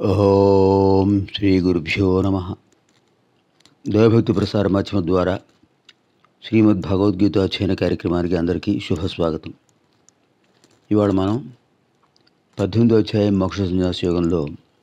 ఓం శ్రీ గురుభ్యో నమ దైవభక్తి ప్రసార మాధ్యమం ద్వారా శ్రీమద్ భగవద్గీత అధ్యయన కార్యక్రమానికి అందరికీ శుభ స్వాగతం ఇవాళ మనం పద్దెనిమిదో అధ్యాయం మోక్ష సన్యాస యోగంలో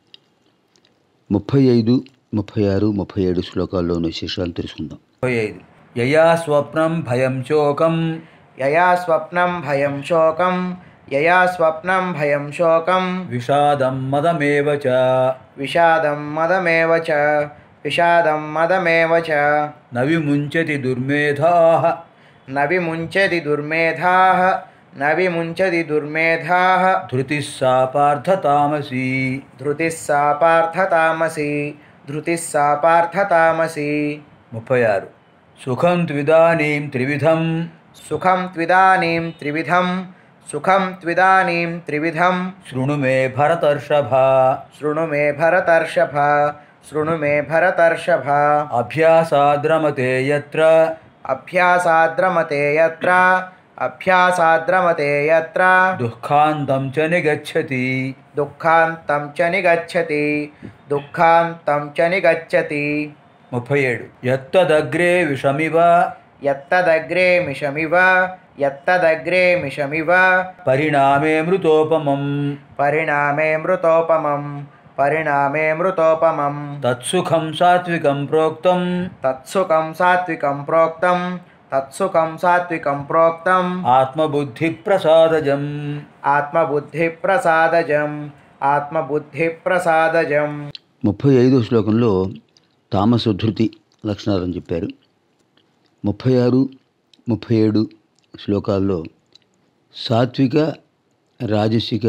ముప్పై ఐదు ముప్పై ఆరు ముప్పై ఏడు శ్లోకాల్లోని విశేషాలు తెలుసుకుందాం ముప్పై ఐదు యయా స్వప్నం భయం శోకం యయా స్వప్నం భయం శోకం యయా స్వప్నం భయం శోకం విషాదం మదమేవ చ విషాదం మదమేవ చ విషాదం మదమేవ చ న విముంచతి దుర్మేధా న విముంచది దుర్మేధాః న విముంచది దుర్మేధాః ధృతి సా పార్థ తామసి ధృతిः సా పార్థతామసి ధృతిः సా పార్థతామసి ముప్పై ఆరు సుఖం త్విదానీం త్రివిధం సుఖం త్విదానీం త్రివిధం సుఖం త్విదానీం త్రివిధం శృణు మే భరతర్షభ శృణు మే భరతర్షభ శృణు మే భరతర్షభ అభ్యాసాద్రమతే యత్ర అభ్యాసాద్రమతే యత్ర అభ్యాసాద్రమతే యత్ర దుఃఖాంతం చ నిగచ్చతి దుఃఖాంతం చ నిగచ్చతి దుఃఖాంతం చ నిగచ్చతి ముప్పై ఏడు ఎత్తదగ్రే విషమివ యత్తదగ్రే మిషమివ యత్తదగ్రే మిషమివ పరిణామే మృతోపమం పరిణామే మృతోపమం పరిణామే మృతోపమం తత్సుఖం సాత్వికం ప్రోక్తం తత్సుఖం సాత్వికం ప్రోక్తం తత్సుఖం సాత్వికం ప్రోక్తం ఆత్మబుద్ధి ప్రసాదజం ఆత్మబుద్ధి ప్రసాదజం ఆత్మబుద్ధి ప్రసాదజం ముప్పై ఐదో శ్లోకంలో తామసధృతి లక్షణాలని చెప్పారు ముప్పై ఆరు ముప్పై ఏడు శ్లోకాల్లో సాత్విక రాజసిక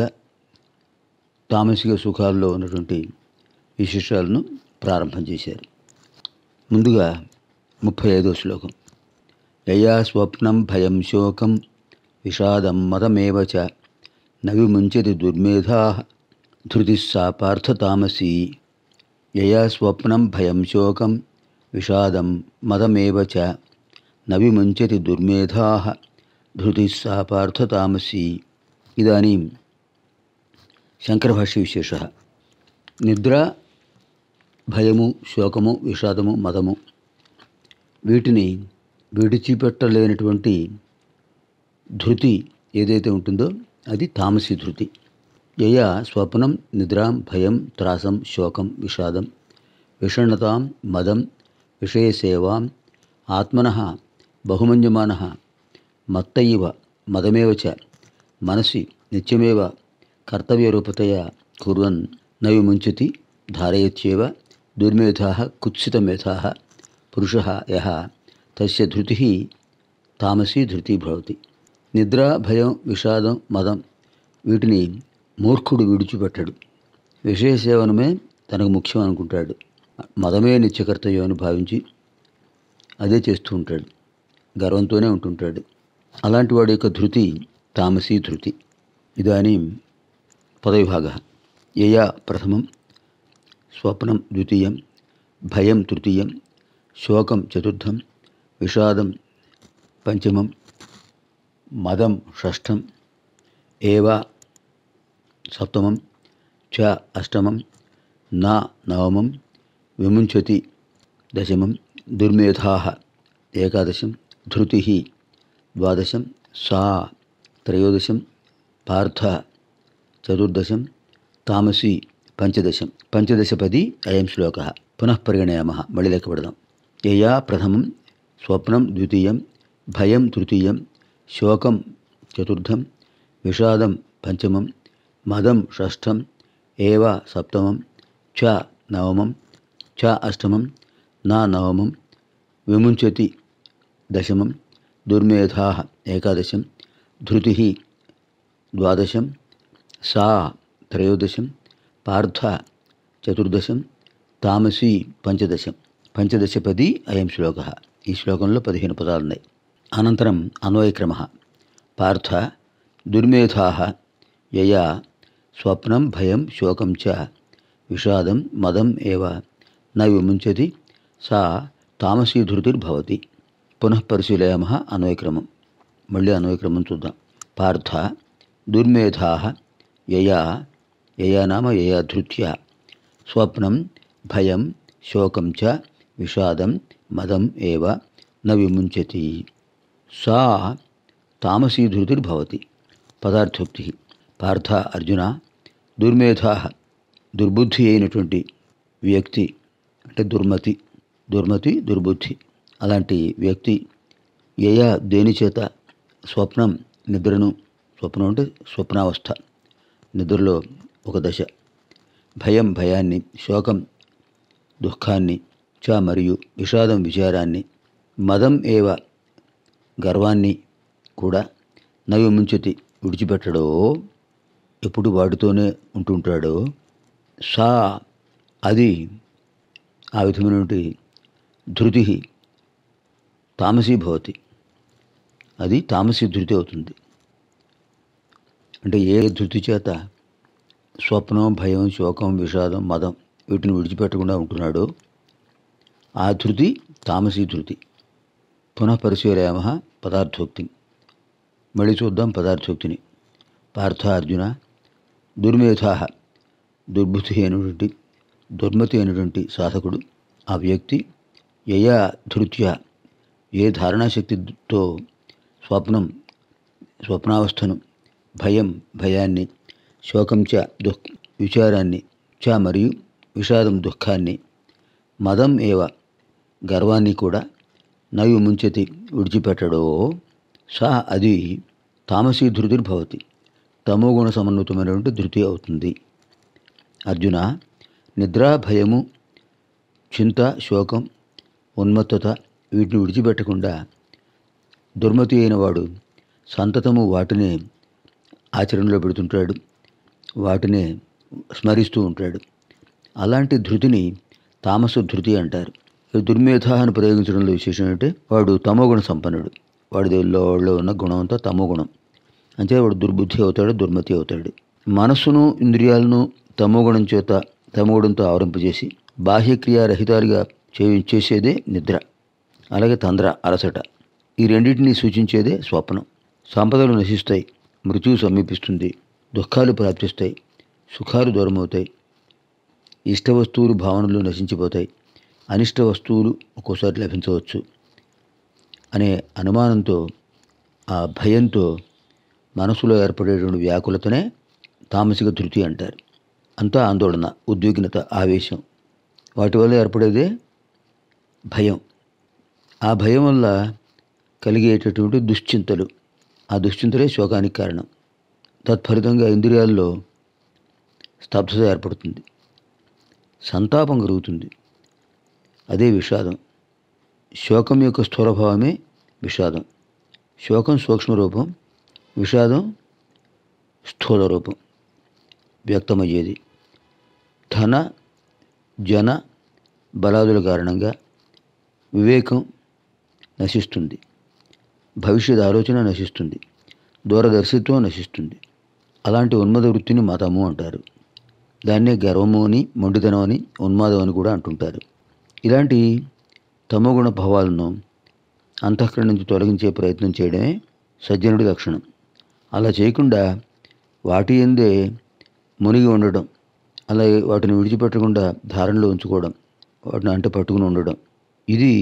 తామసిక సుఖాల్లో ఉన్నటువంటి విశేషాలను ప్రారంభం చేశారు ముందుగా ముప్పై ఐదో శ్లోకం యయా స్వప్నం భయం శోకం విషాదం మదమేవ చ నవిముంచతి దుర్మేధా ధృతి సా పార్థ తామసీ యయా స్వప్నం భయం శోకం విషాదం మదమేవ చ నవిముంచతి దుర్మేధా ధృతి సా పార్థ తామసీ ఇదానీం శంకరభాష్య విశేష నిద్ర భయము శోకము విషాదము మదము వీటిని విడిచిపెట్టలేనటువంటి ధృతి ఏదైతే ఉంటుందో అది తామసి ధృతి యయ స్వప్నం నిద్రాం భయం త్రాసం శోకం విషాదం విషణతాం మదం విషయసేవాం ఆత్మన బహుమంజమాన మత్త ఇవ మదమేవ చ మనసి నిత్యమేవ కర్తవ్యరూపతయా కుర్వన్ న విముంచతి ధారయత్యేవ దుర్మేధా కుత్సితమేధా పురుష యహ తస్య ధృతి తామసీ ధృతి భవతి నిద్ర భయం విషాదం మదం వీటిని మూర్ఖుడు విడిచిపెట్టడు విషయ సేవనమే తనకు ముఖ్యం అనుకుంటాడు మదమే నిత్యకర్తవ్యం అని భావించి అదే చేస్తూ ఉంటాడు గర్వంతోనే ఉంటుంటాడు అలాంటి వాడి యొక్క ధృతి తామసీ ధృతి ఇదానీ పదవిభాగ యయా ప్రథమం స్వప్నం ద్వితీయం భయం తృతీయం శోకం చతుర్థం విషాదం పంచమం మదం షష్ఠం ఏవ సప్తమం చ అష్టమం నా నవమం విముంచతి దశమం దుర్మేధా ఏకాదశం ధృతి ద్వాదశం సా త్రయోదశం పార్థ చతుర్దశం తామసి పంచదశం పంచదశపది అయం శ్లోక పునః పరిగణయామ మళ్ళీ లెక్క పెడదాం యయా ప్రథమం స్వప్నం ద్వితీయం భయం తృతీయం శోకం చతుర్థం విషాదం పంచమం మదం షష్ఠం ఏవ సప్తమం చ నవమం చ అష్టమం నా నవమం విముంచతి దశమం దుర్మేధా ఏకాదశం ధృతి ద్వాదశం సా త్రయోదశం పార్థ చతుర్దశం తామసీ పంచదశం పంచదశపది అయం శ్లోక ఈ శ్లోకంలో పదిహేను పదాలు ఉన్నాయి అనంతరం అన్వయక్రమ పార్థ దుర్మేధా యయా స్వప్నం భయం శోకం చ విషాదం మదం ఏవ న విముంచతి సా తామసీధృతిర్భవతి పునః పరిశీలయామ అన్వయక్రమం మళ్ళీ అన్వయక్రమం చూద్దాం పార్థ దుర్మేధా యయా యయా నామ యయా ధృత్య స్వప్నం భయం శోకం చ విషాదం మదం ఏవ న విముంచతి సా తామసీధృతిర్భవతి పదార్థోక్తి పార్థ అర్జున దుర్మేధా దుర్బుద్ధి అయినటువంటి వ్యక్తి అంటే దుర్మతి దుర్మతి దుర్బుద్ధి అలాంటి వ్యక్తి యయ దేని చేత స్వప్నం నిద్రను స్వప్నం అంటే స్వప్నావస్థ నిద్రలో ఒక దశ భయం భయాన్ని శోకం దుఃఖాన్ని చ మరియు విషాదం విచారాన్ని మదం ఏవ గర్వాన్ని కూడా నవి ముంచతి విడిచిపెట్టడో ఎప్పుడు వాటితోనే ఉంటుంటాడో సా అది ఆ విధమైనటువంటి ధృతి తామసీ భవతి అది తామసీ ధృతి అవుతుంది అంటే ఏ ధృతి చేత స్వప్నం భయం శోకం విషాదం మదం వీటిని విడిచిపెట్టకుండా ఉంటున్నాడో ఆ ధృతి తామసీ ధృతి పునః పరిశీలయామ పదార్థోక్తి మళ్ళీ చూద్దాం పదార్థోక్తిని పార్థ అర్జున దుర్మేధా దుర్బుద్ధి అయినటువంటి దుర్మతి అయినటువంటి సాధకుడు ఆ వ్యక్తి యయా ధృత్య ఏ ధారణాశక్తితో స్వప్నం స్వప్నావస్థను భయం భయాన్ని శోకం చ దుఃఖ విచారాన్ని చ మరియు విషాదం దుఃఖాన్ని మదం ఏవ గర్వాన్ని కూడా నవి ముంచతి విడిచిపెట్టడో సా అది తామసీ ధృతిర్భవతి తమోగుణ సమన్వితమైనటువంటి ధృతి అవుతుంది అర్జున నిద్ర భయము చింత శోకం ఉన్మత్తత వీటిని విడిచిపెట్టకుండా దుర్మతి అయిన వాడు సంతతము వాటినే ఆచరణలో పెడుతుంటాడు వాటినే స్మరిస్తూ ఉంటాడు అలాంటి ధృతిని తామస ధృతి అంటారు ఈ దుర్మేధ అని ప్రయోగించడంలో విశేషం ఏంటంటే వాడు తమోగుణ సంపన్నుడు వాడి దేవుళ్ళలో ఉన్న గుణం అంతా తమోగుణం అంటే వాడు దుర్బుద్ధి అవుతాడు దుర్మతి అవుతాడు మనస్సును ఇంద్రియాలను తమోగుణం చేత తమోగుణంతో ఆవరింపజేసి బాహ్యక్రియారహితాలుగా చే చేసేదే నిద్ర అలాగే తంద్ర అలసట ఈ రెండింటినీ సూచించేదే స్వప్నం సంపదలు నశిస్తాయి మృత్యువు సమీపిస్తుంది దుఃఖాలు ప్రాప్తిస్తాయి సుఖాలు దూరమవుతాయి ఇష్ట వస్తువులు భావనలు నశించిపోతాయి అనిష్ట వస్తువులు ఒక్కోసారి లభించవచ్చు అనే అనుమానంతో ఆ భయంతో మనసులో ఏర్పడేటువంటి వ్యాకులతనే తామసిక ధృతి అంటారు అంతా ఆందోళన ఉద్విగ్నత ఆవేశం వాటి వల్ల ఏర్పడేదే భయం ఆ భయం వల్ల కలిగేటటువంటి దుశ్చింతలు ఆ దుశ్చింతలే శోకానికి కారణం తత్ఫలితంగా ఇంద్రియాల్లో స్తబ్దత ఏర్పడుతుంది సంతాపం కలుగుతుంది అదే విషాదం శోకం యొక్క స్థూలభావమే విషాదం శోకం సూక్ష్మ రూపం విషాదం స్థూల రూపం వ్యక్తమయ్యేది ధన జన బలాదుల కారణంగా వివేకం నశిస్తుంది భవిష్యత్ ఆలోచన నశిస్తుంది దూరదర్శిత్వం నశిస్తుంది అలాంటి ఉన్మద వృత్తిని మతము అంటారు దాన్నే గర్వము అని మొండితనం అని ఉన్మాదం అని కూడా అంటుంటారు ఇలాంటి తమోగుణ భావాలను అంతఃకరణ నుంచి తొలగించే ప్రయత్నం చేయడమే సజ్జనుడి లక్షణం అలా చేయకుండా వాటి ఎందే మునిగి ఉండడం అలాగే వాటిని విడిచిపెట్టకుండా ధారణలో ఉంచుకోవడం వాటిని అంటే పట్టుకుని ఉండడం ఇది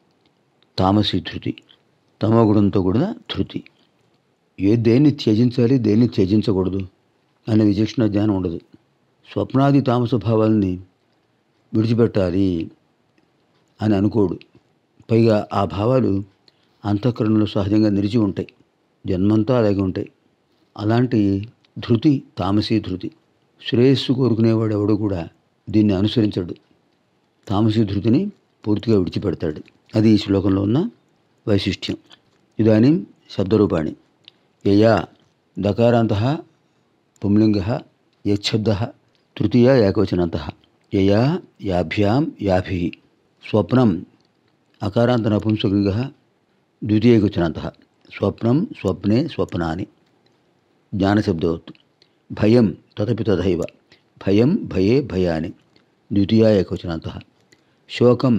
తామసీ ధృతి తమోగుణంతో కూడిన ధృతి ఏ దేన్ని త్యజించాలి దేన్ని త్యజించకూడదు అనే విచక్షణ జ్ఞానం ఉండదు స్వప్నాది తామస భావాల్ని విడిచిపెట్టాలి అని అనుకోడు పైగా ఆ భావాలు అంతఃకరణలో సహజంగా నిలిచి ఉంటాయి జన్మంతా అలాగే ఉంటాయి అలాంటి ధృతి తామసీ ధృతి శ్రేయస్సు కోరుకునేవాడు ఎవడు కూడా దీన్ని అనుసరించడు తామసీ ధృతిని పూర్తిగా విడిచిపెడతాడు అది ఈ శ్లోకంలో ఉన్న వైశిష్ట్యం ఇదానీ శబ్దరూపాణి యయా దకారాంత పుంలింగ యశబ్ద తృతీయ ఏకవచనంత యయా యాభ్యాం యాభి స్వప్నం అకారాంత నపుంసలింగ ద్వితీయకవచనంత స్వప్నం స్వప్నే స్వప్నాని జ్ఞానశబ్దవత్ భయం తదపి తథైవ భయం భయే భయాని ద్వితీయ ఏకవచనంత శోకం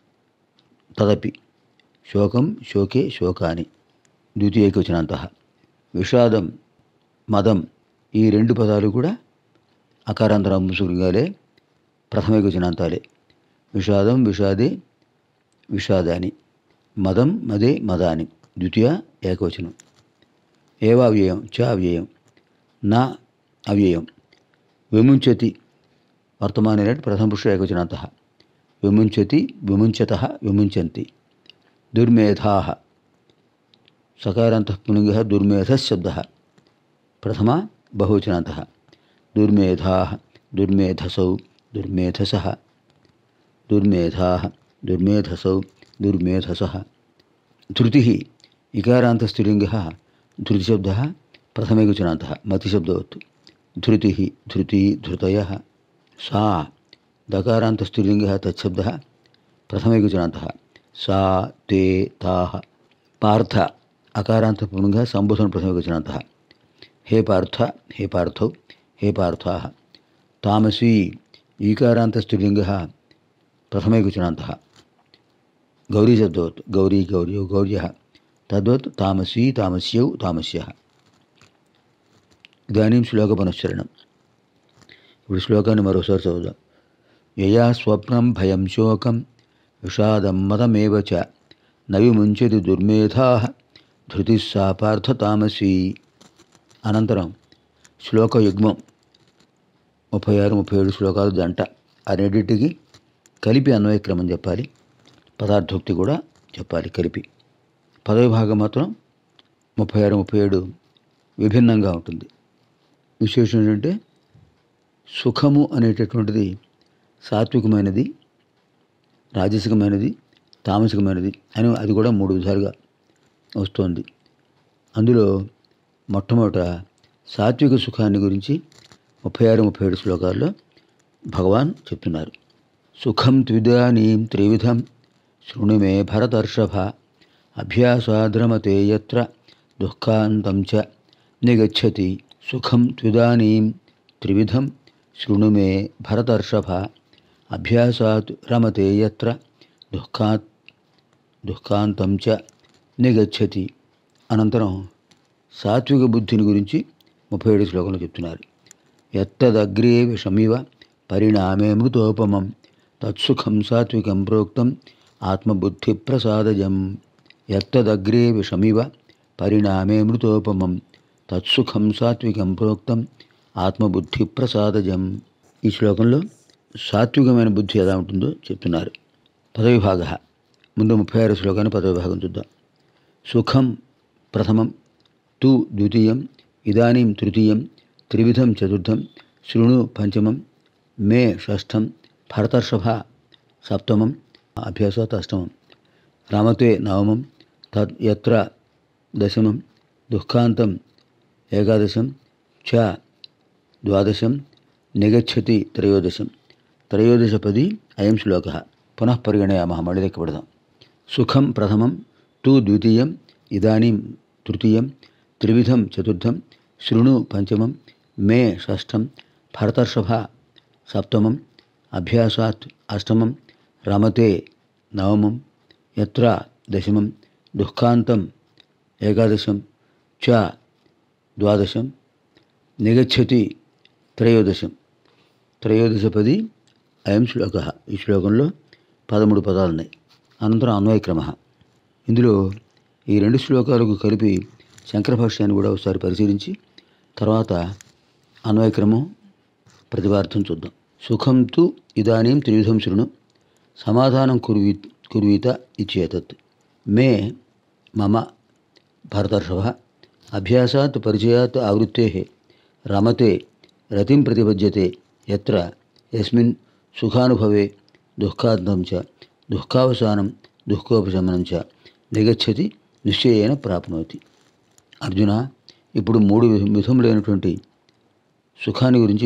తదపి శోకం శోకే శోకాని ద్వితీయకవచనంత విషాదం మదం ఈ రెండు పదాలు కూడా అకారాంతరం ముసుగుగాలే ప్రథమైకవచనాంతాలే విషాదం విషాదే విషాదాని మదం మదే మదాని ద్వితీయ ఏకవచనం ఏవ అవ్యయం చ అవ్యయం నా అవ్యయం విముంచతి వర్తమానే రెట్ ప్రథమ పురుష ఏకవచనాంత విముంచతి విముంచత విముంచంతి దుర్మేధా సకారాంత పులింగ దుర్మేధశబ్ద ప్రథమ బహువచనాంత దుర్మేధా దుర్మేధసౌ దుర్మేధస దుర్మేధా దుర్మేధసౌ దుర్మేధస ధృతి ఇకారాంత స్త్రీలింగ ధృతిశబ్ద ప్రథమైకవచనాంత మతిశబ్దవత్ ధృతి ధృతి ధృతయ సా దకారాంత స్త్రీలింగ తత్శబ్ద ప్రథమైకవచనాంత సా తే తా పార్థ అకారాంత పులింగ సంబోధన ప్రథమైకవచనాంత హే పార్థ హే పార్థౌ హే పార్థా తామసీ ఈకారాంత స్త్రీలింగ ప్రథమైకవచనాంత గౌరీ శబ్దవత్ గౌరీ గౌర్యౌ గౌర్య తద్వత్ తామసీ తామస్యౌ తామస్య ఇదానీం శ్లోక పునశ్చరణం ఇప్పుడు శ్లోకాన్ని మరోసారి చదువుదాం యయా స్వప్నం భయం శోకం విషాదం మదమేవ చ నవిముంచది దుర్మేధా ధృతి సా పార్థ తామసీ అనంతరం శ్లోక యుగ్మం ముప్పై ఆరు ముప్పై ఏడు శ్లోకాలు జంట ఆ రెండింటికి కలిపి అన్వయక్రమం చెప్పాలి పదార్థోక్తి కూడా చెప్పాలి కలిపి పదవి భాగం మాత్రం ముప్పై ఆరు ముప్పై ఏడు విభిన్నంగా ఉంటుంది విశేషం ఏంటంటే సుఖము అనేటటువంటిది సాత్వికమైనది రాజసికమైనది తామసికమైనది అని అది కూడా మూడు విధాలుగా వస్తోంది అందులో మొట్టమొదట సాత్విక సుఖాన్ని గురించి ముప్పై ఆరు ముప్పై ఏడు శ్లోకాల్లో భగవాన్ చెప్తున్నారు సుఖం త్విదానీం త్రివిధం శృణు మే భరతర్షభ అభ్యాసాద్రమతే యత్ర దుఃఖాంతం చ నిగచ్చతి సుఖం త్విదానీం త్రివిధం శృణు మే భరతర్షభ అభ్యాసాత్ రమతే యత్ర దుఃఖాత్ దుఃఖాంతం చ నిగచ్చతి అనంతరం సాత్విక బుద్ధిని గురించి ముప్పై ఏడు శ్లోకంలో చెప్తున్నారు ఎత్తదగ్రే విషమివ పరిణామే మృతోపమం తత్సుఖం సాత్వికం ప్రోక్తం ఆత్మబుద్ధి ప్రసాదజం ఎత్తదగ్రే విషమివ పరిణామే మృతోపమం తత్సుఖం సాత్వికం ప్రోక్తం ఆత్మబుద్ధి ప్రసాదజం ఈ శ్లోకంలో సాత్వికమైన బుద్ధి ఎలా ఉంటుందో చెప్తున్నారు పదవిభాగ ముందు ముప్పై ఆరు శ్లోకాన్ని పదవిభాగం చూద్దాం సుఖం ప్రథమం తు ద్వితీయం ఇదానీం తృతీయం త్రివిధం చతుర్థం శృణు పంచమం మే షష్ఠం భరతర్షభ సప్తమం అభ్యాసాత్ అష్టమం రమతే నవమం తద్ యత్ర దశమం దుఃఖాంతం ఏకాదశం చ ద్వాదశం నిగచ్చతి త్రయోదశం త్రయోదశపది అయం శ్లోక పునః పరిగణయామः మళ్ళీ లెక్క పెడదాం సుఖం ప్రథమం తు ద్వితీయం ఇదానీం తృతీయం త్రివిధం చతుర్థం శృణు పంచమం మే షష్ఠం భరతర్షభ సప్తమం అభ్యాసాత్ అష్టమం రమతే నవమం యత్ర దశమం దుఃఖాంతం ఏకాదశం చ ద్వాదశం నిగచ్చతి త్రయోదశం త్రయోదశపది అయం శ్లోక ఈ శ్లోకంలో పదమూడు పదాలు ఉన్నాయి అనంతరం అన్వయక్రమ ఇందులో ఈ రెండు శ్లోకాలకు కలిపి శంకర భాష్యాన్ని కూడా ఒకసారి పరిశీలించి తర్వాత అన్వయక్రమం ప్రతిపార్థం చూద్దాం సుఖం తు ఇదానీం త్రివిధం శృణు సమాధానం కుర్వీ కుర్వీత ఇచ్చేతత్ మే మమ భరతర్షభ అభ్యాసాత్ పరిచయాత్ ఆవృత్తే రమతే రతిం ప్రతిపద్యతే ఎత్ర యస్మిన్ సుఖానుభవే దుఃఖాంతం చ దుఃఖావసానం దుఃఖోపశమనం చ నిగచ్చతి నిశ్చయేన ప్రాప్నోతి అర్జున ఇప్పుడు మూడు విధములైనటువంటి సుఖాన్ని గురించి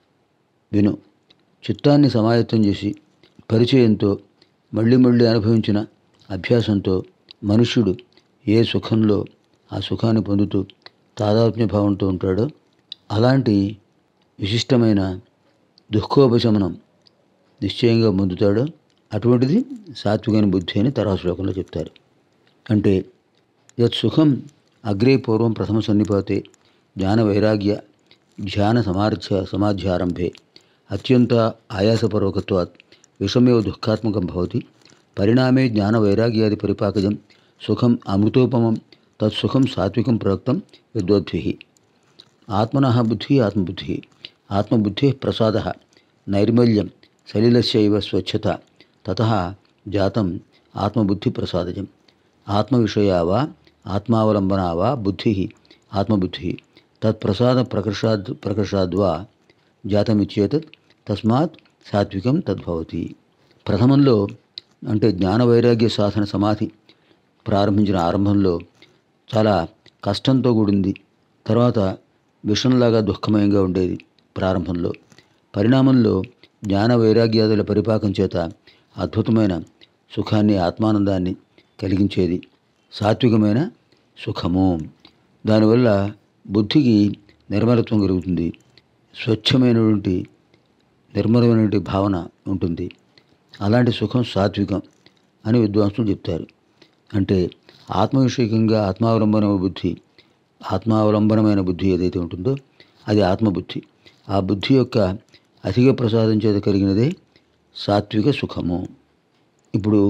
విను చిత్తాన్ని సమాయత్తం చేసి పరిచయంతో మళ్ళీ మళ్ళీ అనుభవించిన అభ్యాసంతో మనుష్యుడు ఏ సుఖంలో ఆ సుఖాన్ని పొందుతూ తాదాత్మ్య భావంతో ఉంటాడో అలాంటి విశిష్టమైన దుఃఖోపశమనం నిశ్చయంగా పొందుతాడో అటువంటిది సాత్వికమైన బుద్ధి అని తర్వాత శ్లోకంలో చెప్తారు అంటే యత్ సుఖం అగ్రే పూర్వం ప్రథమ సన్నిపాతే జ్ఞాన వైరాగ్య ధ్యాన సమార్ధ్య సమాధ్యారంభే అత్యంత ఆయాసపూర్వకత్వాత్ విషమేవ దుఃఖాత్మకం భవతి పరిణామే జ్ఞానవైరాగ్యాది పరిపాకజం సుఖం అమృతోపమం తత్సుఖం సాత్వికం ప్రోక్తం విద్వద్భిः ఆత్మనः బుద్ధిः ఆత్మబుద్ధిः ఆత్మబుద్ధేः ప్రసాదः నైర్మల్యం సలిలస్యైవ స్వచ్ఛత తతः జాతం ఆత్మబుద్ధిప్రసాదజం ఆత్మవిషయా వా ఆత్మావలంబనా వా బుద్ధిः ఆత్మబుద్ధిः తత్ప్రసాద ప్రకర్షాద్ ప్రకర్షాద్వా జాతమిచ్చేతత్ తస్మాత్ సాత్వికం తద్భవతి ప్రథమంలో అంటే జ్ఞాన వైరాగ్య సాధన సమాధి ప్రారంభించిన ఆరంభంలో చాలా కష్టంతో కూడింది తర్వాత విషంలాగా దుఃఖమయంగా ఉండేది ప్రారంభంలో పరిణామంలో జ్ఞాన వైరాగ్యాదుల పరిపాకం చేత అద్భుతమైన సుఖాన్ని ఆత్మానందాన్ని కలిగించేది సాత్వికమైన సుఖము దానివల్ల బుద్ధికి నిర్మలత్వం కలుగుతుంది స్వచ్ఛమైనటువంటి నిర్మలమైనటువంటి భావన ఉంటుంది అలాంటి సుఖం సాత్వికం అని విద్వాంసులు చెప్తారు అంటే ఆత్మవిషయకంగా ఆత్మావలంబన బుద్ధి ఆత్మావలంబనమైన బుద్ధి ఏదైతే ఉంటుందో అది ఆత్మబుద్ధి ఆ బుద్ధి యొక్క అధిక ప్రసాదం చేత కలిగినదే సాత్విక సుఖము ఇప్పుడు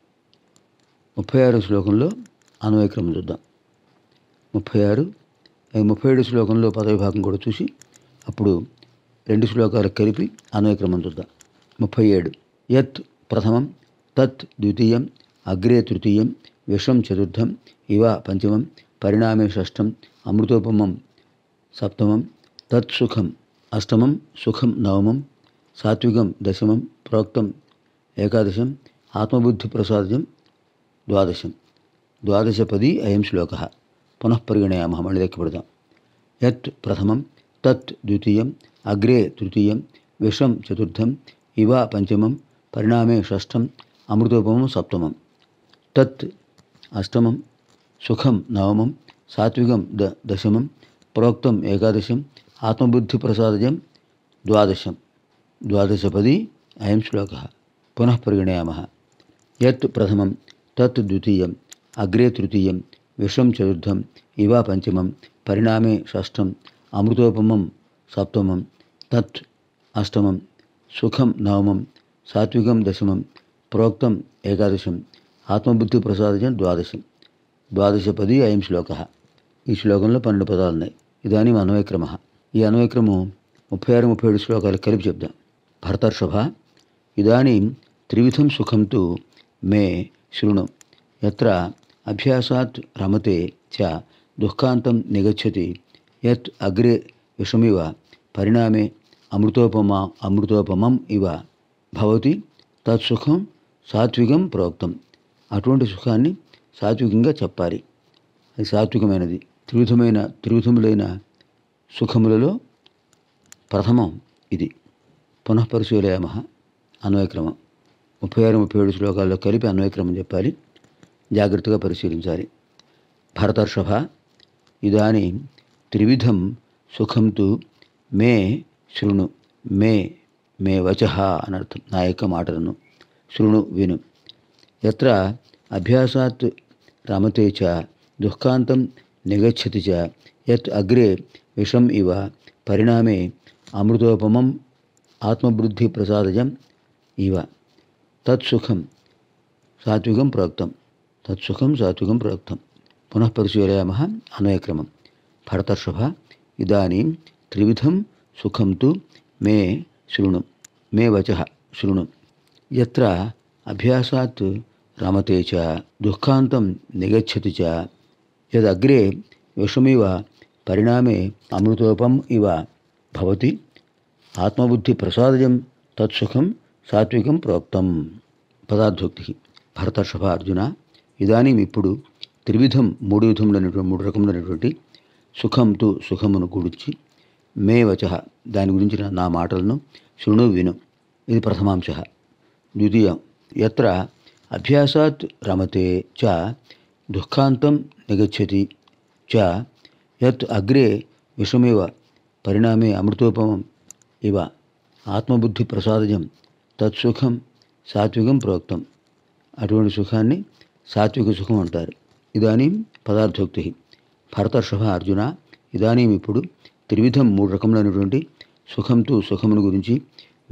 ముప్పై ఆరు శ్లోకంలో అన్వయక్రమం చూద్దాం ముప్పై ఆరు ఈ ముప్పై ఏడు శ్లోకంలో పదవి భాగం కూడా చూసి అప్పుడు రెండు శ్లోకాలు కలిపి అన్వయక్రమం చూద్దాం ముప్పై ఏడు యత్ ప్రథమం తత్ ద్వితీయం అగ్రే తృతీయం విషం చతుర్థం ఇవ పంచమం పరిణామే షష్టం అమృతోపమం సప్తమం తత్ సుఖం అష్టమం సుఖం నవమం సాత్వికం దశమం ప్రోక్తం ఏకాదశం ఆత్మబుద్ధి ప్రసాదం ద్వాదశం ద్వాదశపది అయం శ్లోక పునః పరిగణయామः మళ్ళీ లెక్క పెడదాం యత్ ప్రథమం తత్ ద్వితీయం అగ్రే తృతీయం విషం చతుర్థం ఇవ పంచమం పరిణామే షష్టం అమృతోపమం సప్తమం తత్ అష్టమం సుఖం నవమం సాత్వికం ద దశమం ప్రోక్తం ఏకాదశం ఆత్మబుద్ధి ప్రసాదజం ద్వాదశం ద్వాదశపది అయం శ్లోక పునః పరిగణయామः యత్ ప్రథమం తత్ ద్వితీయం అగ్రే తృతీయం విషం చతుర్థం ఇవ పంచమం పరిణామే షష్టం అమృతోపమం సప్తమం తత్ అష్టమం సుఖం నవమం సాత్వికం దశమం ప్రోక్తం ఏకాదశం ఆత్మబుద్ధి ప్రసాదజం ద్వాదశం ద్వాదశపది అయం శ్లోక ఈ శ్లోకంలో పన్నెండు పదాలు ఉన్నాయి ఇదానీ అన్వయక్రమ ఈ అన్వయక్రమం ముప్పై ఆరు ముప్పై ఏడు శ్లోకాలు కలిపి చెప్దాం భరతర్షభ ఇదానీ త్రివిధం సుఖం తు మే శృణు ఎత్ర అభ్యాసాత్ రమతే చ దుఃఖాంతం నిగచ్చతి యత్ అగ్రే విషమివ పరిణామే అమృతోపమా అమృతోపమం ఇవ భవతి తత్సుఖం సాత్వికం ప్రోక్తం అటువంటి సుఖాన్ని సాత్వికంగా చెప్పాలి అది సాత్వికమైనది త్రివిధమైన త్రివిధములైన సుఖములలో ప్రథమం ఇది పునః పరిశీలయామ అన్వయక్రమం ముప్పై ఆరు ముప్పై ఏడు శ్లోకాల్లో కలిపి అన్వయక్రమం చెప్పాలి జాగ్రత్తగా పరిశీలించాలి భరతర్షభ ఇదానీ త్రివిధం సుఖం తు మే శృణు మే మే వచ అనర్థం నా యొక్క మాటలను శృణు విను ఎత్ర అభ్యాసాత్ రమతే చ దుఃఖాంతం నిగచ్చతి చ యత్ అగ్రే విషం ఇవ పరిణామే అమృతోపమం ఆత్మబుద్ధి ప్రసాదజం ఇవ తత్సుఖం సాత్వికం ప్రోక్తం తత్సుఖం సాత్వికం ప్రోక్తం పునః పరిశీలయామः అన్వయక్రమం భరతర్షభ ఇదానీం త్రివిధం సుఖం తు మే శృణు మే వచః శృణు యత్ర అభ్యాసాత్ రమతే చ దుఃఖాంతం నిగచ్చతి చ యదగ్రే విషమివ పరిణామే అమృతోపం ఇవ భవతి ఆత్మబుద్ధి ప్రసాదజం తత్సుఖం సాత్వికం ప్రోక్తం పదార్థోక్తి భరతర్షభ అర్జున ఇదానీం ఇప్పుడు త్రివిధం మూడు విధములైనటువంటి మూడు రకములైనటువంటి సుఖంతో సుఖమును గురించి మే వచ దాని గురించిన నా మాటలను శృణు విను ఇది ప్రథమాంశ ద్వితీయం ఎత్ర అభ్యాసాత్ రమతే చ దుఃఖాంతం నిగచ్చతి చ యత్ అగ్రే విషమివ పరిణామే అమృతోపమం ఇవ ఆత్మబుద్ధి ప్రసాదజం తత్సుఖం సాత్వికం ప్రోక్తం అటువంటి సుఖాన్ని సాత్విక సుఖం అంటారు ఇదానీ పదార్థోక్తి భరతర్షభ అర్జున ఇదానీ ఇప్పుడు త్రివిధం మూడు రకములైనటువంటి సుఖంతో సుఖమును గురించి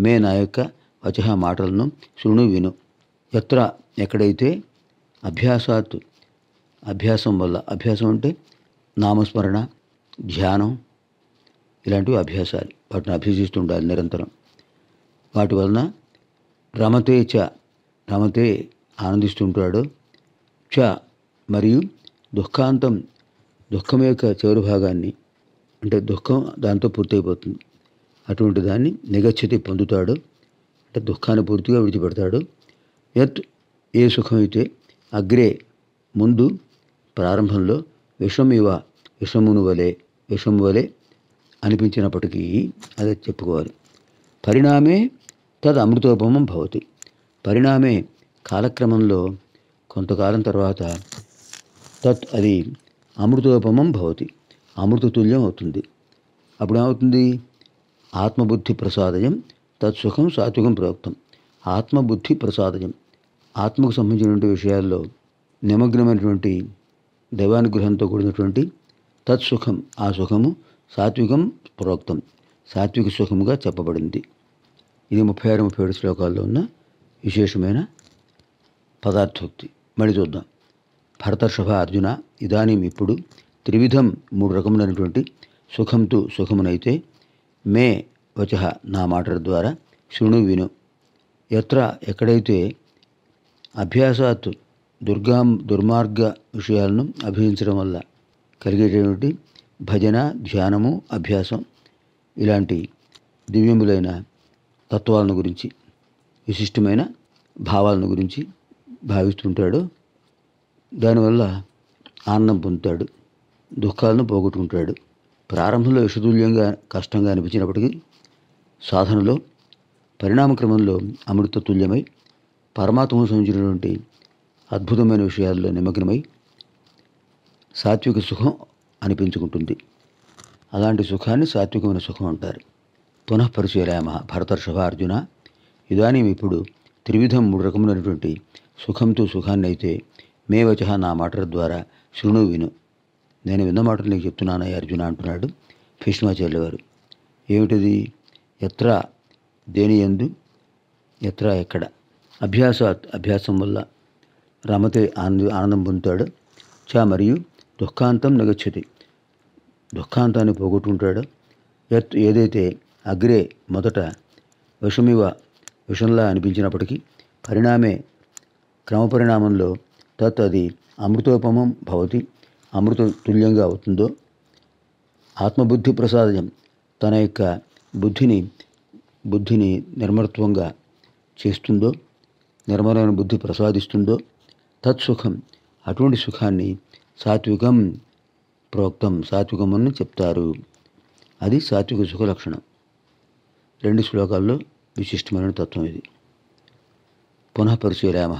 మే నా యొక్క వచహ మాటలను శృణు విను ఎత్ర ఎక్కడైతే అభ్యాసాత్ అభ్యాసం వల్ల అభ్యాసం అంటే నామస్మరణ ధ్యానం ఇలాంటివి అభ్యాసాలు వాటిని అభ్యసిస్తుండాలి నిరంతరం వాటి వలన రమతే చ రమతే ఆనందిస్తుంటాడు చ మరియు దుఃఖాంతం దుఃఖం యొక్క చివరి భాగాన్ని అంటే దుఃఖం దాంతో పూర్తయిపోతుంది అటువంటి దాన్ని నిగచ్చతి పొందుతాడు అంటే దుఃఖాన్ని పూర్తిగా విడిచిపెడతాడు యత్ ఏ సుఖమైతే అగ్రే ముందు ప్రారంభంలో విషం ఇవ విషమును వలె విషము వలె అనిపించినప్పటికీ అదే చెప్పుకోవాలి పరిణామే తద్ అమృతోపమం భవతి పరిణామే కాలక్రమంలో కొంతకాలం తర్వాత తత్ అది అమృతోపమం భవతి అమృతతుల్యం అవుతుంది అప్పుడు ఏమవుతుంది ఆత్మబుద్ధి ప్రసాదయం తత్సుఖం సాత్వికం ప్రోక్తం ఆత్మబుద్ధి ప్రసాదయం ఆత్మకు సంబంధించినటువంటి విషయాల్లో నిమగ్నమైనటువంటి దైవానుగ్రహంతో కూడినటువంటి తత్సుఖం ఆ సుఖము సాత్వికం ప్రోక్తం సాత్విక సుఖముగా చెప్పబడింది ఇది ముప్పై ఆరు ముప్పై ఏడు శ్లోకాల్లో ఉన్న విశేషమైన పదార్థోక్తి మళ్ళీ చూద్దాం భరతర్షభ అర్జున ఇదానీం ఇప్పుడు త్రివిధం మూడు రకములైనటువంటి సుఖంతు సుఖమునైతే మే వచ నా మాటల ద్వారా శృణు విను ఎత్ర ఎక్కడైతే అభ్యాసాత్ దుర్గాం దుర్మార్గ విషయాలను అభ్యసించడం వల్ల కలిగేటటువంటి భజన ధ్యానము అభ్యాసం ఇలాంటి దివ్యములైన తత్వాలను గురించి విశిష్టమైన భావాలను గురించి భావిస్తుంటాడు దానివల్ల ఆనందం పొందుతాడు దుఃఖాలను పోగొట్టుకుంటాడు ప్రారంభంలో విషతుల్యంగా కష్టంగా అనిపించినప్పటికీ సాధనలో పరిణామ క్రమంలో అమృత తుల్యమై పరమాత్మకు సంబంధించినటువంటి అద్భుతమైన విషయాల్లో నిమగ్నమై సాత్విక సుఖం అనిపించుకుంటుంది అలాంటి సుఖాన్ని సాత్వికమైన సుఖం అంటారు పునః పరిశీలయామ భరతర్షభ అర్జున ఇదానీ ఇప్పుడు త్రివిధం మూడు రకములైనటువంటి సుఖంతో సుఖాన్ని అయితే మే వచ నా మాటల ద్వారా శృణు విను నేను విన్న మాటలు నీకు చెప్తున్నానయ్య అర్జున అంటున్నాడు భీష్మాచార్యుల వారు ఏమిటిది ఎత్ర దేని ఎందు ఎత్ర ఎక్కడ అభ్యాసాత్ అభ్యాసం వల్ల రమతే ఆనంద ఆనందం పొందుతాడు చ మరియు దుఃఖాంతం నగచ్చతి దుఃఖాంతాన్ని పోగొట్టుకుంటాడు ఎత్ ఏదైతే అగ్రే మొదట విషమివ విషంలా అనిపించినప్పటికీ పరిణామే క్రమపరిణామంలో తత్ అది అమృతోపమం భవతి అమృత తుల్యంగా అవుతుందో ఆత్మబుద్ధి ప్రసాదం తన యొక్క బుద్ధిని బుద్ధిని నిర్మలత్వంగా చేస్తుందో నిర్మలమైన బుద్ధి ప్రసాదిస్తుందో తత్సుఖం అటువంటి సుఖాన్ని సాత్వికం ప్రోక్తం సాత్వికం అని చెప్తారు అది సాత్విక సుఖ లక్షణం రెండు శ్లోకాల్లో విశిష్టమైన తత్వం ఇది పునః పరిశీలామ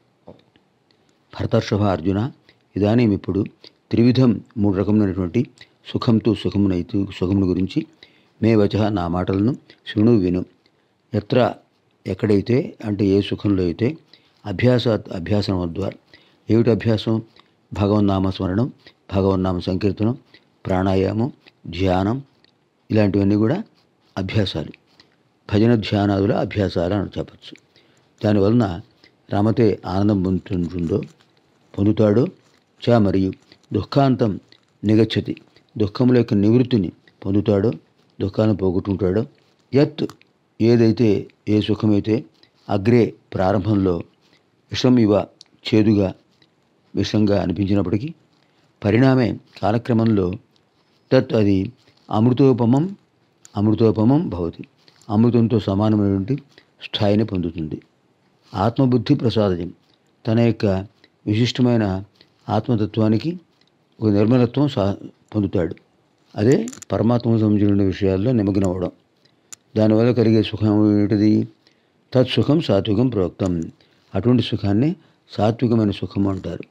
భరతర్షభ అర్జున ఇదానీం ఇప్పుడు త్రివిధం మూడు రకములైనటువంటి సుఖంతో సుఖమునైతు సుఖమును గురించి మే వచ నా మాటలను శృణు విను ఎత్ర ఎక్కడైతే అంటే ఏ సుఖంలో అయితే అభ్యాస అభ్యాసం ద్వారా ఏమిటి అభ్యాసం భగవన్నామస్మరణం భగవన్నామ సంకీర్తనం ప్రాణాయామం ధ్యానం ఇలాంటివన్నీ కూడా అభ్యాసాలు భజన ధ్యానాదుల అభ్యాసాలు అని చెప్పచ్చు దానివలన రమతే ఆనందం పొందుతుంటుందో పొందుతాడో చ మరియు దుఃఖాంతం నిగచ్చతి దుఃఖముల యొక్క నివృత్తిని పొందుతాడో దుఃఖాన్ని పోగొట్టుకుంటాడో యత్ ఏదైతే ఏ సుఖమైతే అగ్రే ప్రారంభంలో విషం ఇవ చేదుగా విషంగా అనిపించినప్పటికీ పరిణామే కాలక్రమంలో తత్ అది అమృతోపమం అమృతోపమం భవతి అమృతంతో సమానమైనటువంటి స్థాయిని పొందుతుంది ఆత్మబుద్ధి ప్రసాదం తన యొక్క విశిష్టమైన ఆత్మతత్వానికి ఒక నిర్మలత్వం సా పొందుతాడు అదే పరమాత్మ సంబంధించిన విషయాల్లో నిమగ్నం అవడం దానివల్ల కలిగే సుఖం ఏమిటిది తత్సుఖం సాత్వికం ప్రోక్తం అటువంటి సుఖాన్ని సాత్వికమైన సుఖం అంటారు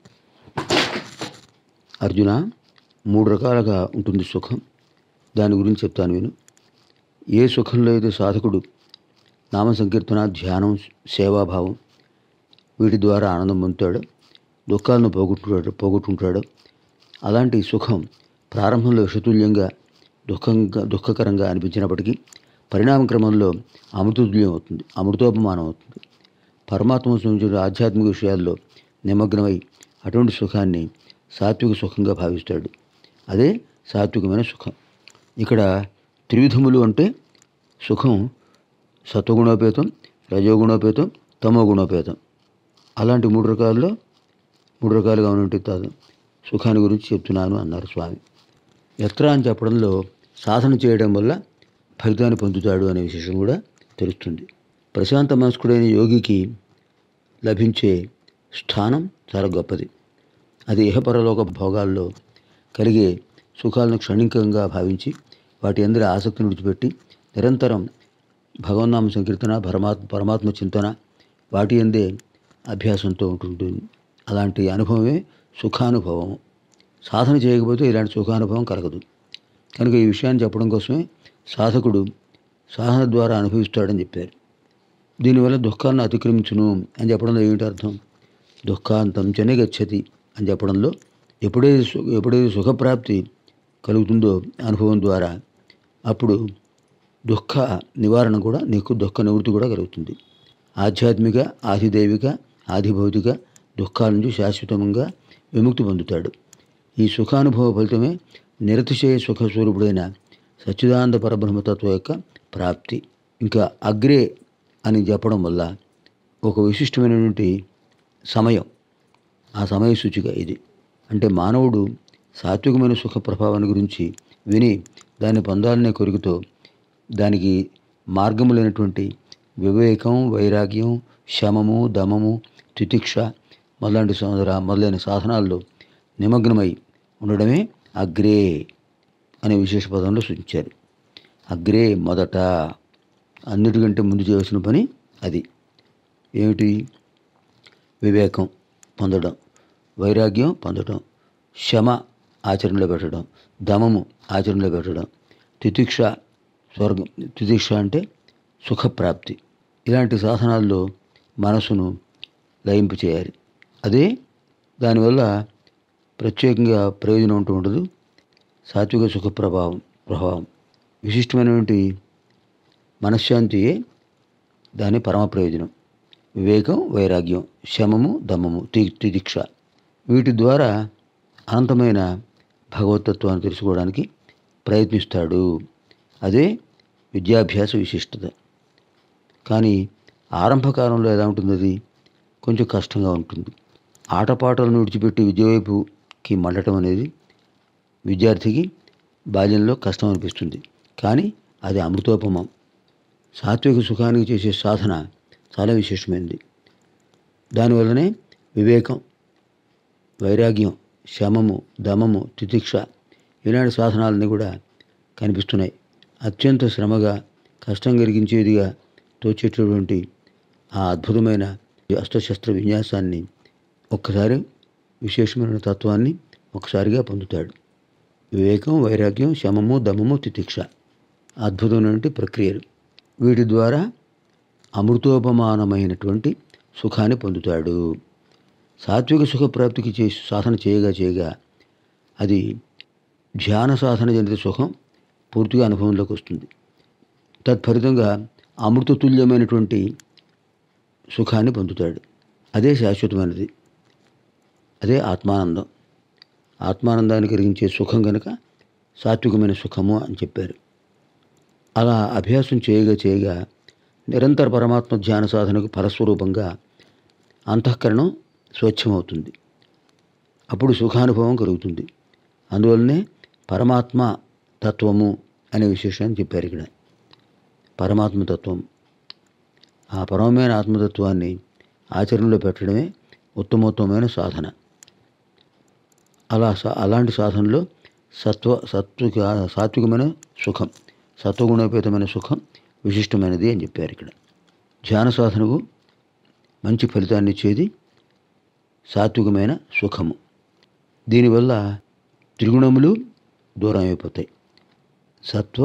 అర్జున మూడు రకాలుగా ఉంటుంది సుఖం దాని గురించి చెప్తాను విను ఏ సుఖంలో అయితే సాధకుడు నామ సంకీర్తన ధ్యానం సేవాభావం వీటి ద్వారా ఆనందం పొందుతాడు దుఃఖాలను పోగొట్టుకుంటాడు పోగొట్టుకుంటాడు అలాంటి సుఖం ప్రారంభంలో విషతుల్యంగా దుఃఖంగా దుఃఖకరంగా అనిపించినప్పటికీ పరిణామ క్రమంలో అమృతతుల్యం అవుతుంది అమృతోపమానం అవుతుంది పరమాత్మ సంబంధించిన ఆధ్యాత్మిక విషయాల్లో నిమగ్నమై అటువంటి సుఖాన్ని సాత్విక సుఖంగా భావిస్తాడు అదే సాత్వికమైన సుఖం ఇక్కడ త్రివిధములు అంటే సుఖం సత్వగుణోపేతం రజోగుణోపేతం తమో గుణోపేతం అలాంటి మూడు రకాల్లో మూడు రకాలుగా ఉన్నట్టు తాను సుఖాన్ని గురించి చెప్తున్నాను అన్నారు స్వామి ఎత్ర అని చెప్పడంలో సాధన చేయడం వల్ల ఫలితాన్ని పొందుతాడు అనే విశేషం కూడా తెలుస్తుంది ప్రశాంత మనస్కుడైన యోగికి లభించే స్థానం చాలా గొప్పది అది ఇహపరలోక భోగాల్లో కలిగే సుఖాలను క్షణికంగా భావించి వాటి అందరి ఆసక్తిని విడిచిపెట్టి నిరంతరం భగవన్నామ సంకీర్తన పరమాత్మ పరమాత్మ చింతన వాటి అందే అభ్యాసంతో ఉంటుంటుంది అలాంటి అనుభవమే సుఖానుభవం సాధన చేయకపోతే ఇలాంటి సుఖానుభవం కలగదు కనుక ఈ విషయాన్ని చెప్పడం కోసమే సాధకుడు సాధన ద్వారా అనుభవిస్తాడని చెప్పారు దీనివల్ల దుఃఖాన్ని అతిక్రమించును అని చెప్పడంలో ఏమిటి అర్థం దుఃఖాంతం చెనే గచ్చతి అని చెప్పడంలో ఎప్పుడైతే సు ఎప్పుడైతే సుఖప్రాప్తి కలుగుతుందో అనుభవం ద్వారా అప్పుడు దుఃఖ నివారణ కూడా నీకు దుఃఖ నివృత్తి కూడా కలుగుతుంది ఆధ్యాత్మిక ఆధిదైవిక ఆధిభౌతిక దుఃఖాల నుంచి శాశ్వతంగా విముక్తి పొందుతాడు ఈ సుఖానుభవ ఫలితమే నిరతిశయ సుఖస్వరూపుడైన సచ్చిదానంద పరబ్రహ్మతత్వం యొక్క ప్రాప్తి ఇంకా అగ్రే అని చెప్పడం వల్ల ఒక విశిష్టమైనటువంటి సమయం ఆ సమయ సూచిక ఇది అంటే మానవుడు సాత్వికమైన సుఖ ప్రభావాన్ని గురించి విని దాన్ని పొందాలనే కోరికతో దానికి మార్గములైనటువంటి వివేకం వైరాగ్యం శమము దమము తితిక్ష మొదలాంటి సోదర మొదలైన సాధనాల్లో నిమగ్నమై ఉండడమే అగ్రే అనే విశేష పదంలో సూచించారు అగ్రే మొదట అన్నిటికంటే ముందు చేయవలసిన పని అది ఏమిటి వివేకం పొందడం వైరాగ్యం పొందడం శమ ఆచరణలో పెట్టడం దమము ఆచరణలో పెట్టడం తితిక్ష స్వర్గం తితిక్ష అంటే సుఖప్రాప్తి ఇలాంటి సాధనాల్లో మనసును లయింపు చేయాలి అదే దానివల్ల ప్రత్యేకంగా ప్రయోజనం ఉంటూ ఉండదు సాత్విక సుఖ ప్రభావం ప్రభావం విశిష్టమైనటువంటి మనశ్శాంతియే దాని పరమ ప్రయోజనం వివేకం వైరాగ్యం శమము దమము తి తిదిక్ష వీటి ద్వారా అనంతమైన భగవతత్వాన్ని తెలుసుకోవడానికి ప్రయత్నిస్తాడు అదే విద్యాభ్యాస విశిష్టత కానీ ఆరంభకాలంలో ఎలా ఉంటుంది అది కొంచెం కష్టంగా ఉంటుంది ఆటపాటలను విడిచిపెట్టి విద్య వైపుకి మళ్ళటం అనేది విద్యార్థికి బాల్యంలో కష్టం అనిపిస్తుంది కానీ అది అమృతోపమం సాత్విక సుఖానికి చేసే సాధన చాలా విశేషమైనది దానివల్లనే వివేకం వైరాగ్యం శమము దమము తితిక్ష ఇలాంటి సాధనాలన్నీ కూడా కనిపిస్తున్నాయి అత్యంత శ్రమగా కష్టం కలిగించేదిగా తోచేటటువంటి ఆ అద్భుతమైన అస్త్రశస్త్ర విన్యాసాన్ని ఒక్కసారి విశేషమైన తత్వాన్ని ఒకసారిగా పొందుతాడు వివేకం వైరాగ్యం శమము దమము తితిక్ష అద్భుతమైనటువంటి ప్రక్రియలు వీటి ద్వారా అమృతోపమానమైనటువంటి సుఖాన్ని పొందుతాడు సాత్విక సుఖ ప్రాప్తికి చేసి సాధన చేయగా చేయగా అది ధ్యాన సాధన జనిత సుఖం పూర్తిగా అనుభవంలోకి వస్తుంది తత్ఫలితంగా అమృతతుల్యమైనటువంటి సుఖాన్ని పొందుతాడు అదే శాశ్వతమైనది అదే ఆత్మానందం ఆత్మానందాన్ని కలిగించే సుఖం కనుక సాత్వికమైన సుఖము అని చెప్పారు అలా అభ్యాసం చేయగా చేయగా నిరంతర పరమాత్మ ధ్యాన సాధనకు ఫలస్వరూపంగా అంతఃకరణం స్వచ్ఛమవుతుంది అప్పుడు సుఖానుభవం కలుగుతుంది అందువల్లనే పరమాత్మ తత్వము అనే విశేషాన్ని చెప్పారు ఇక్కడ పరమాత్మ తత్వం ఆ పరమమైన ఆత్మతత్వాన్ని ఆచరణలో పెట్టడమే ఉత్తమోత్తమైన సాధన అలా సా- అలాంటి సాధనలో సత్వ సత్విక సాత్వికమైన సుఖం సత్వగుణోపేతమైన సుఖం విశిష్టమైనది అని చెప్పారు ఇక్కడ ధ్యాన సాధనకు మంచి ఫలితాన్ని ఇచ్చేది సాత్వికమైన సుఖము దీనివల్ల త్రిగుణములు దూరం అయిపోతాయి సత్వ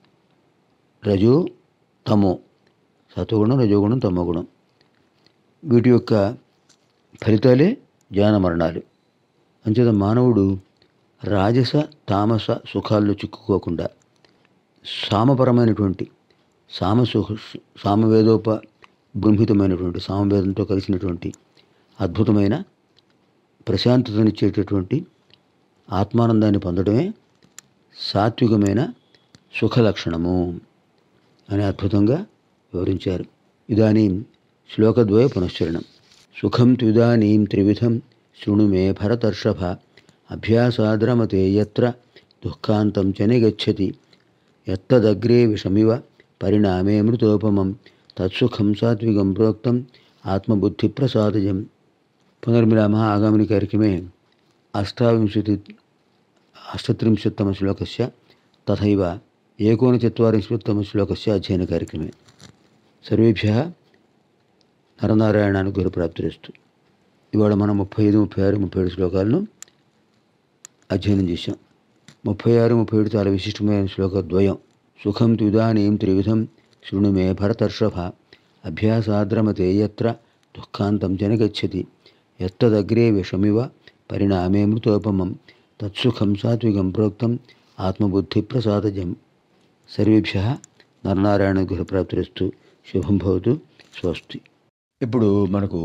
రజో తమో సత్వగుణం రజోగుణం తమోగుణం వీటి యొక్క ఫలితాలే జ్ఞాన మరణాలు అంచేత మానవుడు రాజస తామస సుఖాల్లో చిక్కుకోకుండా సామపరమైనటువంటి సామసుఖ సామవేదోప బృంహితమైనటువంటి సామవేదంతో కలిసినటువంటి అద్భుతమైన ప్రశాంతతనిచ్చేటటువంటి ఆత్మానందాన్ని పొందడమే సాత్వికమైన సుఖ లక్షణము అని అద్భుతంగా వివరించారు ఇదానీం శ్లోకద్వయ పునశ్చరణం సుఖం త్విదానీం త్రివిధం శృణు మే భరతర్షభ అభ్యాసాద్రమతే ఎత్ర దుఃఖాంతం చ నిగచ్చతి ఎత్తదగ్రే విషమివ పరిణామే మృతోపమం తత్సుఖం సాత్వికం ప్రోక్తం ఆత్మబుద్ధిప్రసాదజం పునర్మిలామः आगामिनि कार्यक्रमे अष्टाविंशति अष्टत्रिंशत्तमश्लोकस्य तथैव एकोनचत्वारिंशत्तमश्लोकस्य अध्ययनकार्यक्रमे సర్వేభ్య నరనారాయణానుగ్రహప్రాప్తిరస్తు ఇవాళ మనం ముప్పై ఐదు ముప్పై ఆరు ముప్పై ఏడు శ్లోకాలను అధ్యయనం చేశాం ముప్పై ఆరు ముప్పై ఏడు చాలా విశిష్టమైన శ్లోక ద్వయం సుఖం త్విదానీం త్రివిధం శృణు మే భరతర్షభ అభ్యాసాద్రమతే ఎత్ర దుఃఖాంతం జనగచ్చతి ఎత్తదగ్రే విషమివ పరిణామే మృతోపమం తత్సుఖం సాత్వికం ప్రోక్తం ఆత్మబుద్ధిప్రసాదజం సర్వేభ్య నరనారాయణ గృహప్రాప్తిరస్తు శుభం భవతు స్వస్తి ఇప్పుడు మనకు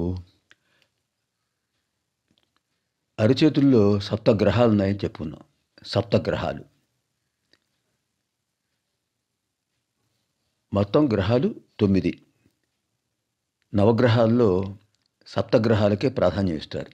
అరిచేతుల్లో సప్త గ్రహాలు ఉన్నాయని చెప్పుకున్నాం సప్త గ్రహాలు మొత్తం గ్రహాలు తొమ్మిది నవగ్రహాల్లో సప్తగ్రహాలకే ప్రాధాన్యం ఇస్తారు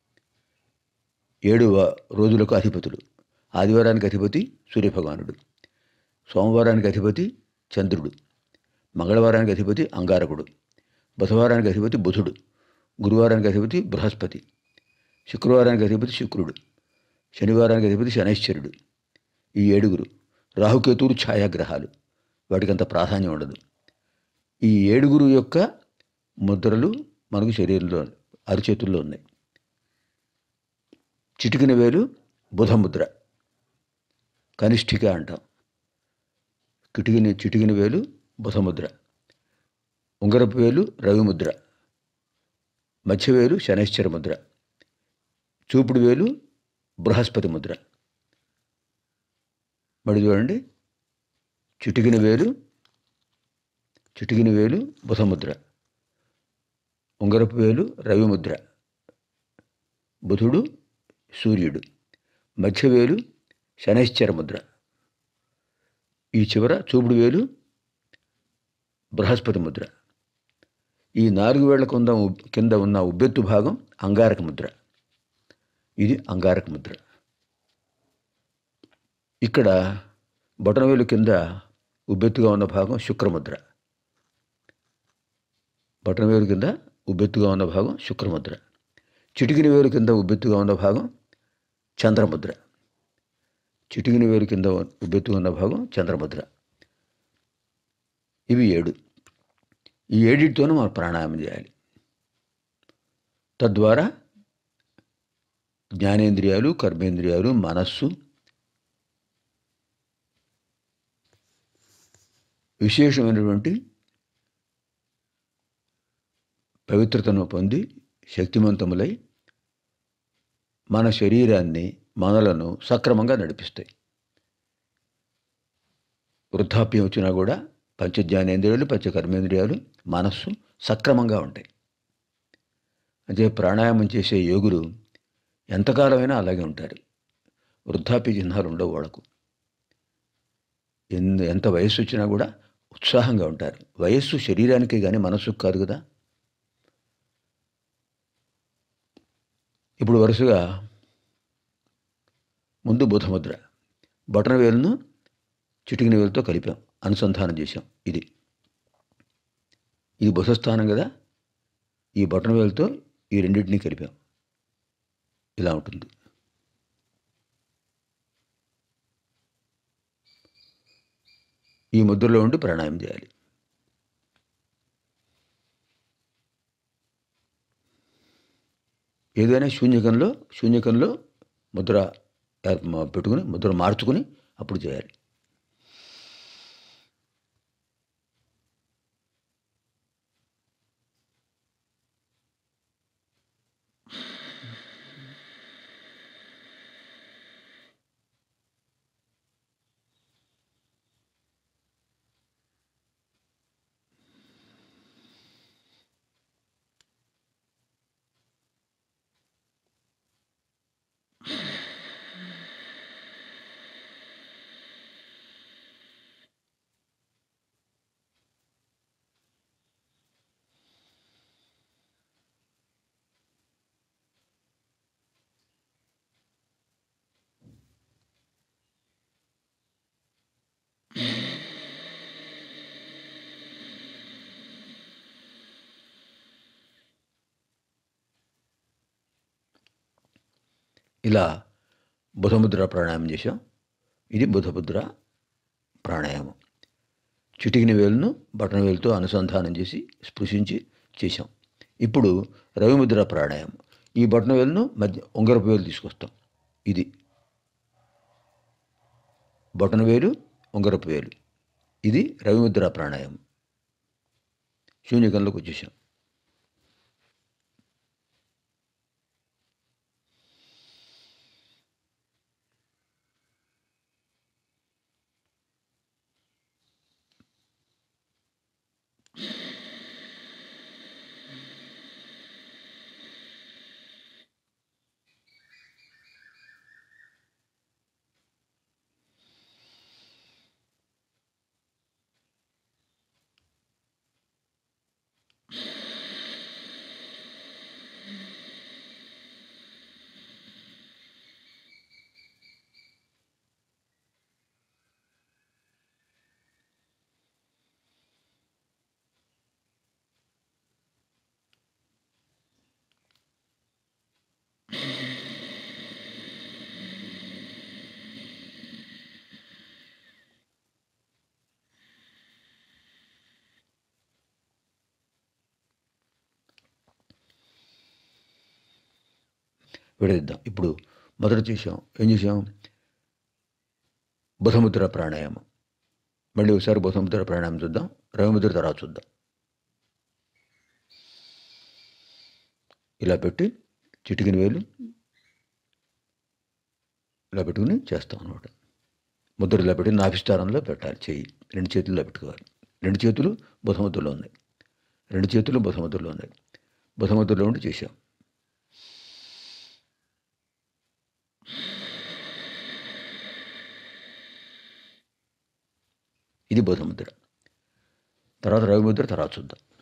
ఏడు వ- రోజులకు అధిపతులు ఆదివారానికి అధిపతి సూర్యభగవానుడు సోమవారానికి అధిపతి చంద్రుడు మంగళవారానికి అధిపతి అంగారకుడు బుధవారానికి అధిపతి బుధుడు గురువారానికి అధిపతి బృహస్పతి శుక్రవారానికి అధిపతి శుక్రుడు శనివారానికి అధిపతి శనైశ్వరుడు ఈ ఏడుగురు రాహుకేతువులు ఛాయాగ్రహాలు వాటికి అంత ప్రాధాన్యం ఉండదు ఈ ఏడుగురు యొక్క ముద్రలు మనకు శరీరంలో అరిచేతుల్లో ఉన్నాయి చిటికిన వేలు బుధముద్ర కనిష్ఠిక అంటాం కిటికిన చిటికిన వేలు బుధముద్ర ఉంగరపు వేలు రవిముద్ర మధ్యవేలు శనైశ్చర ముద్ర చూపుడు వేలు బృహస్పతి ముద్ర మరి చూడండి చిటికిన వేలు చిటికిన వేలు బుధముద్ర ఉంగరపు వేలు రవిముద్ర బుధుడు సూర్యుడు మధ్యవేలు శనైశ్చర ముద్ర ఈ చివర చూపుడు వేలు బృహస్పతి ముద్ర ఈ నాలుగు వేళ్ల కింద ఉబ్- కింద ఉన్న ఉబ్బెత్తు భాగం అంగారక ముద్ర ఇది అంగారక ముద్ర ఇక్కడ బొటనవేలు కింద ఉబ్బెత్తుగా ఉన్న భాగం శుక్రముద్ర బొటనవేలు కింద ఉబ్బెత్తుగా ఉన్న భాగం శుక్రముద్ర చిటికిన వేలు కింద ఉబ్బెత్తుగా ఉన్న భాగం చంద్రముద్ర చిటికిన వేలు కింద ఉబ్బెత్తుగా ఉన్న భాగం చంద్రముద్ర ఇవి ఏడు ఈ ఏడిటితోనూ మనం ప్రాణాయామం చేయాలి తద్వారా జ్ఞానేంద్రియాలు కర్మేంద్రియాలు మనస్సు విశేషమైనటువంటి పవిత్రతను పొంది శక్తివంతములై మన శరీరాన్ని మనలను సక్రమంగా నడిపిస్తాయి వృద్ధాప్యం వచ్చినా కూడా పంచజ్ఞానేంద్రియాలు పంచకర్మేంద్రియాలు మనస్సు సక్రమంగా ఉంటాయి అంటే ప్రాణాయామం చేసే యోగులు ఎంతకాలమైనా అలాగే ఉంటారు వృద్ధాప్య చిహ్నాలు ఉండవు వాళ్ళకు ఎన్ ఎంత వయస్సు వచ్చినా కూడా ఉత్సాహంగా ఉంటారు వయస్సు శరీరానికి కానీ మనస్సుకు కాదు కదా ఇప్పుడు వరుసగా ముందు బుధముద్ర బటన వేలును చిటికిన వేలుతో కలిపాం అనుసంధానం చేశాం ఇది ఇది బుధస్థానం కదా ఈ బటన వేలుతో ఈ రెండింటినీ కలిపాం ఇలా ఉంటుంది ఈ ముద్రలో ఉండి ప్రాణాయామం చేయాలి ఏదైనా శూన్యకంలో శూన్యకంలో ముద్ర ఏర్ప- మా- పెట్టుకుని ముద్ర మార్చుకుని అప్పుడు చేయాలి ఇలా బుధముద్ర ప్రాణాయామం చేశాం ఇది బుధముద్ర ప్రాణాయామం చిటికిన వేలును బటన వేలుతో అనుసంధానం చేసి స్పృశించి చేశాం ఇప్పుడు రవిముద్ర ప్రాణాయామం ఈ బటన వేలును మధ్య ఉంగరపు వేలు తీసుకొస్తాం ఇది బటన వేలు ఉంగరపు వేలు ఇది రవిముద్ర ప్రాణాయామం శూన్యకంలోకి వచ్చేసాం విడదిద్దాం ఇప్పుడు మొదట చేసాం ఏం చేసాం బుధముద్ర ప్రాణాయామం మళ్ళీ ఒకసారి బుధముద్ర ప్రాణాయామం చూద్దాం రవిముద్ర తర్వాత చూద్దాం ఇలా పెట్టి చిటికిన వేలు ఇలా పెట్టుకుని చేస్తాం అనమాట ముద్ర ఇలా పెట్టి నాభిస్థానంలో పెట్టాలి చెయ్యి రెండు చేతుల్లో పెట్టుకోవాలి రెండు చేతులు బుధముద్రలో ఉన్నాయి రెండు చేతులు బుధముద్రలో ఉన్నాయి బుధముద్రలో ఉండి చేసాం ఇది బుధముద్ర తర్వాత రవిముద్ర తర్వాత చూద్దాం